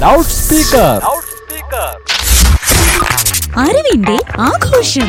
loud speaker അറിവിന്റെ ആഘോഷം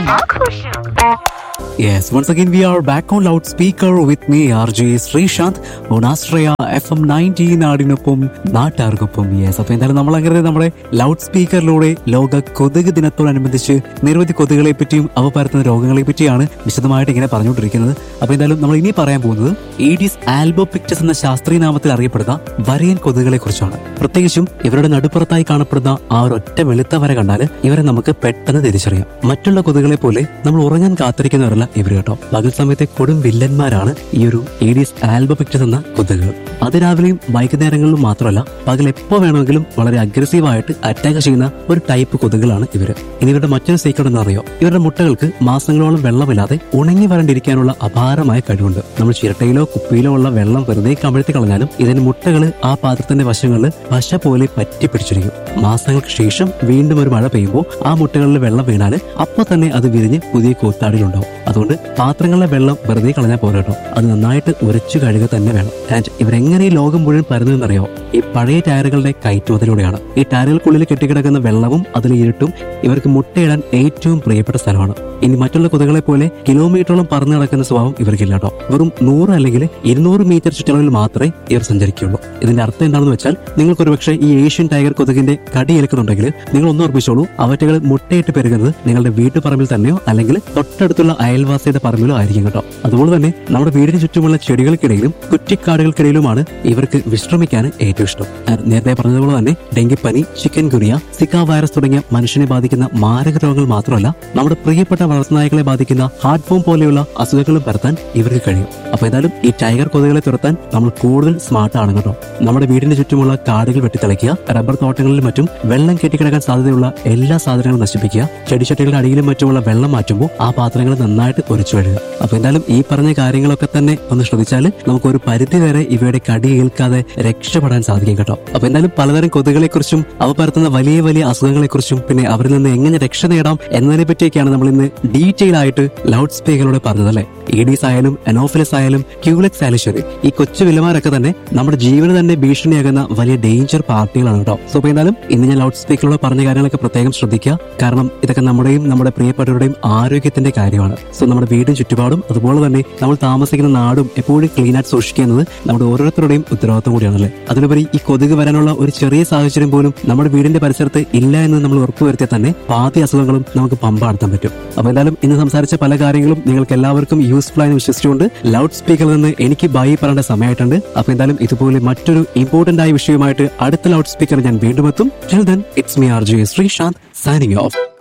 Yes, once again we are back on loudspeaker with me RJ Sreesanth on Astraya FM 19 നാടിനൊപ്പം നാട്ടാർക്കൊപ്പം yes അപ്പൊ എന്തായാലും നമ്മൾ അങ്ങനെ നമ്മുടെ ലൗഡ് സ്പീക്കറിലൂടെ ലോക കൊതുക് ദിനത്തോടനുബന്ധിച്ച് നിരവധി കൊതുകുകളെ പറ്റിയും അവ പരത്തുന്ന രോഗങ്ങളെ പറ്റിയാണ് വിശദമായിട്ട് ഇങ്ങനെ പറഞ്ഞുകൊണ്ടിരിക്കുന്നത് അപ്പൊ എന്തായാലും നമ്മൾ ഇനി പറയാൻ പോകുന്നത് ഈഡിസ് ആൽബോപിക്ടസ് എന്ന ശാസ്ത്രീയ നാമത്തിൽ അറിയപ്പെടുന്ന വരയൻ കൊതുകുകളെ കുറിച്ചാണ് പ്രത്യേകിച്ചും ഇവരുടെ നടുപ്പുറത്തായി കാണപ്പെടുന്ന ആ ഒരൊറ്റ വെളുത്ത വര കണ്ടാൽ ഇവരെ നമുക്ക് പെട്ടെന്ന് തിരിച്ചറിയാം മറ്റുള്ള കൊതുകുകളെ പോലെ നമ്മൾ ഉറങ്ങാൻ കാത്തിരിക്കുന്നവരല്ല ഇവർ കേട്ടോ പകൽ സമയത്തെ കൊടും വില്ലന്മാരാണ് ഈ ഒരു ഏഡീസ് ആൽബോപിക്ടസ് എന്ന കൊതുകുകൾ അതിരാവിലെയും വൈകുന്നേരങ്ങളിലും മാത്രമല്ല പകൽ എപ്പോ വേണമെങ്കിലും വളരെ അഗ്രസീവായിട്ട് അറ്റാക്ക് ചെയ്യുന്ന ഒരു ടൈപ്പ് കൊതുകുകളാണ് ഇവര് ഇനി ഇവരുടെ മറ്റൊരു സീക്രട്ട് എന്ന് അറിയോ ഇവരുടെ മുട്ടകൾക്ക് മാസങ്ങളോളം വെള്ളമില്ലാതെ ഉണങ്ങി വരണ്ടിരിക്കാനുള്ള അപാരമായ കഴിവുണ്ട് നമ്മൾ ചിരട്ടയിലോ കുപ്പിയിലോ ഉള്ള വെള്ളം വെറുതെ കമിഴ്ത്തി കളഞ്ഞാലും ഇതിന്റെ മുട്ടകൾ ആ പാത്രത്തിന്റെ വശങ്ങളിൽ പശ പോലെ പറ്റി പിടിച്ചിരിക്കും മാസങ്ങൾക്ക് ശേഷം വീണ്ടും ഒരു മഴ പെയ്യുമ്പോൾ ആ മുട്ടകളിൽ വെള്ളം വീണാൽ അപ്പൊ തന്നെ അത് വിരിഞ്ഞ് പുതിയ കൂത്താടികളുണ്ടാവും അതുകൊണ്ട് പാത്രങ്ങളിലെ വെള്ളം വെറുതെ കളഞ്ഞാൽ പോരാ കേട്ടോ അത് നന്നായിട്ട് ഉരച്ചു കഴുകുക തന്നെ വേണം ആൻഡ് ഇവരെങ്ങനെ ഈ ലോകം മുഴുവൻ പരന്നതെന്നറിയോ ഈ പഴയ ടയറുകളുടെ കയറ്റുമതിലൂടെയാണ് ഈ ടയറുകൾക്കുള്ളിൽ കെട്ടിക്കിടക്കുന്ന വെള്ളവും അതിൽ ഇരുട്ടും ഇവർക്ക് മുട്ടയിടാൻ ഏറ്റവും പ്രിയപ്പെട്ട സ്ഥലമാണ് ഇനി മറ്റുള്ള കൊതുകളെ പോലെ കിലോമീറ്ററോളം പറന്നു നടക്കുന്ന സ്വഭാവം ഇവർക്കില്ല കേട്ടോ വെറും നൂറ് അല്ലെങ്കിൽ ഇരുന്നൂറ് മീറ്റർ ചുറ്റളവിൽ മാത്രമേ ഇവർ സഞ്ചരിക്കുകയുള്ളൂ ഇതിന്റെ അർത്ഥം എന്താണെന്ന് വെച്ചാൽ നിങ്ങൾക്ക് ഒരുപക്ഷെ ഈ ഏഷ്യൻ ടൈഗർ കൊതുകിന്റെ കടി ഏൽക്കുന്നുണ്ടെങ്കിൽ നിങ്ങൾ ഒന്ന് ഓർമ്മിച്ചോളൂ അവറ്റകൾ മുട്ടയിട്ട് പെരുകുന്നത് നിങ്ങളുടെ വീട്ടുപറമ്പിൽ തന്നെയോ അല്ലെങ്കിൽ തൊട്ടടുത്തുള്ള അയൽവാസിയുടെ പറമ്പിലോ ആയിരിക്കും കേട്ടോ അതുപോലെ തന്നെ നമ്മുടെ വീടിന് ചുറ്റുമുള്ള ചെടികൾക്കിടയിലും കുറ്റിക്കാടുകൾക്കിടയിലുമാണ് ഇവർക്ക് വിശ്രമിക്കാൻ ഏറ്റവും ഇഷ്ടം ഞാൻ നേരത്തെ പറഞ്ഞതുപോലെ തന്നെ ഡെങ്കിപ്പനി ചിക്കൻ ഗുനിയ സിക്ക വൈറസ് തുടങ്ങിയ മനുഷ്യനെ ബാധിക്കുന്ന മാരക രോഗങ്ങൾ മാത്രമല്ല നമ്മുടെ പ്രിയപ്പെട്ട വളർത്തുനായകളെ ബാധിക്കുന്ന ഹാർട്ട് ഫോം പോലെയുള്ള അസുഖങ്ങളും പരത്താൻ ഇവർക്ക് കഴിയും അപ്പൊ ഏതായാലും ഈ ടൈഗർ കൊതുകുകളെ തുരത്താൻ നമ്മൾ കൂടുതൽ സ്മാർട്ട് ആണ് കേട്ടോ നമ്മുടെ വീടിന്റെ ചുറ്റുമുള്ള കാടുകൾ വെട്ടിത്തിളയ്ക്കുക റബ്ബർ തോട്ടങ്ങളിലും മറ്റും വെള്ളം കെട്ടിക്കിടക്കാൻ സാധ്യതയുള്ള എല്ലാ സാധനങ്ങളും നശിപ്പിക്കുക ചെടിച്ചട്ടികളുടെ അടിയിലും മറ്റുമുള്ള വെള്ളം മാറ്റുമ്പോൾ ആ പാത്രങ്ങൾ നന്നായിട്ട് ഉരച്ചു വരിക അപ്പൊ എന്തായാലും ഈ പറഞ്ഞ കാര്യങ്ങളൊക്കെ തന്നെ ഒന്ന് ശ്രദ്ധിച്ചാൽ നമുക്ക് ഒരു പരിധി വരെ ഇവയുടെ കടി ഏൽക്കാതെ രക്ഷപ്പെടാൻ സാധിക്കും കേട്ടോ അപ്പൊ എന്തായാലും പലതരം കൊതുകളെ കുറിച്ചും അവ പരത്തുന്ന വലിയ വലിയ അസുഖങ്ങളെ കുറിച്ചും പിന്നെ അവരിൽ നിന്ന് എങ്ങനെ രക്ഷ നേടാം എന്നതിനെ പറ്റിയൊക്കെയാണ് നമ്മൾ ഇന്ന് ഡീറ്റെയിൽ ആയിട്ട് ലൗഡ് സ്പീക്കറിലൂടെ പറഞ്ഞത് അല്ലെ ഈഡീസ് ആയാലും എനോഫിലസ് ആയാലും ക്യൂലെക്സ് ആയാലും ശരി ഈ കൊച്ചു വിലമാരൊക്കെ തന്നെ നമ്മുടെ ജീവന് തന്നെ ഭീഷണിയാകുന്ന വലിയ ഡേഞ്ചർ പാർട്ടികളാണ് കേട്ടോ സോ അപ്പൊ എന്തായാലും ഇന്ന് ഞാൻ ലൗഡ് സ്പീക്കറിലൂടെ പറഞ്ഞ കാര്യങ്ങളൊക്കെ പ്രത്യേകം ശ്രദ്ധിക്കുക കാരണം ഇതൊക്കെ നമ്മുടെയും നമ്മുടെ പ്രിയപ്പെട്ടവരുടെയും ആരോഗ്യത്തിന്റെ കാര്യമാണ് സോ നമ്മുടെ വീടും ചുറ്റുപാടും അതുപോലെ തന്നെ നമ്മൾ താമസിക്കുന്ന നാടും എപ്പോഴും ക്ലീൻ ആയിട്ട് സൂക്ഷിക്കുക എന്നത് നമ്മുടെ ഓരോരുത്തരുടെയും ഉത്തരവാദിത്വം കൂടിയാണല്ലേ അതിലുപരി ഈ കൊതുക് വരാനുള്ള ഒരു ചെറിയ സാഹചര്യം പോലും നമ്മുടെ വീടിന്റെ പരിസരത്ത് ഇല്ല എന്ന് നമ്മൾ ഉറപ്പുവരുത്തിയാൽ തന്നെ പാതി അസുഖങ്ങളും നമുക്ക് പമ്പാടുത്താൻ പറ്റും അപ്പൊ എന്തായാലും ഇന്ന് സംസാരിച്ച പല കാര്യങ്ങളും നിങ്ങൾക്ക് എല്ലാവർക്കും യൂസ്ഫുൾ ആയി വിശ്വസിച്ചുകൊണ്ട് ലൗഡ് സ്പീക്കറിൽ നിന്ന് എനിക്ക് ബൈ പറയേണ്ട സമയമായിട്ടുണ്ട് അപ്പൊ എന്തായാലും ഇതുപോലെ മറ്റൊരു ഇമ്പോർട്ടന്റ് ആയ വിഷയമായിട്ട് അടുത്ത ലൗഡ് സ്പീക്കർ ഞാൻ വീണ്ടും എത്തും it's me R J Sreesanth signing of